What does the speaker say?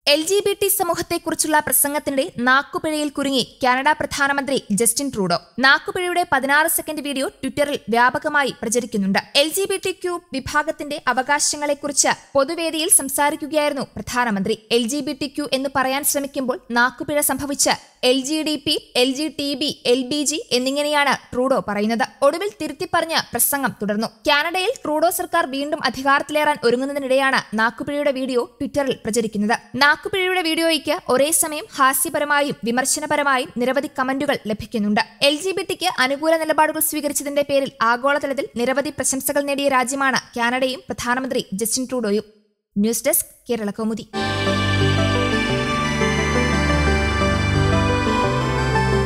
L G B T സമൂഹത്തെക്കുറിച്ചുള്ള പ്രസംഗത്തിനിടെ നാക്കുപിഴയിൽ കുരുങ്ങി കാനഡ പ്രധാനമന്ത്രി ജസ്റ്റിൻ ട്രൂഡോ നാക്കുപിഴയുടെ പതിനാറ് സെക്കൻഡ് വീഡിയോ ട്വിറ്ററിൽ വ്യാപകമായി പ്രചരിക്കുന്നുണ്ട് L G B T Q വിഭാഗത്തിന്റെ അവകാശങ്ങളെക്കുറിച്ച് പൊതുവേദിയിൽ സംസാരിക്കുകയായിരുന്നു പ്രധാനമന്ത്രി L G B T Q എന്ന് പറയാൻ ശ്രമിക്കുമ്പോൾ നാക്കുപിഴ സംഭവിച്ച് L G D P L G T B L B G എന്നിങ്ങനെയാണ് ട്രൂഡോ പറയുന്നത് ഒടുവിൽ തിരുത്തിപ്പറഞ്ഞ് പ്രസംഗം തുടർന്നു കാനഡയിൽ ട്രൂഡോ സർക്കാർ വീണ്ടും അധികാരത്തിലേറാൻ ഒരുങ്ങുന്നതിനിടെയാണ് നാക്കുപിഴയുടെ വീഡിയോ ട്വിറ്ററിൽ പ്രചരിക്കുന്നത് നാക്കുപിഴയുടെ വീഡിയോയ്ക്ക് ഒരേ സമയം ഹാസ്യപരമായും വിമർശനപരമായും നിരവധി കമന്റുകൾ ലഭിക്കുന്നുണ്ട് എൽ ജി ബി ടിക്ക് അനുകൂല നിലപാടുകൾ സ്വീകരിച്ചതിന്റെ പേരിൽ ആഗോളതലത്തിൽ നിരവധി പ്രശംസകൾ നേടിയ രാജ്യമാണ് കാനഡയും പ്രധാനമന്ത്രി ജസ്റ്റിൻ ട്രൂഡോയും ന്യൂസ് ഡെസ്ക് കേരള കൗമുദി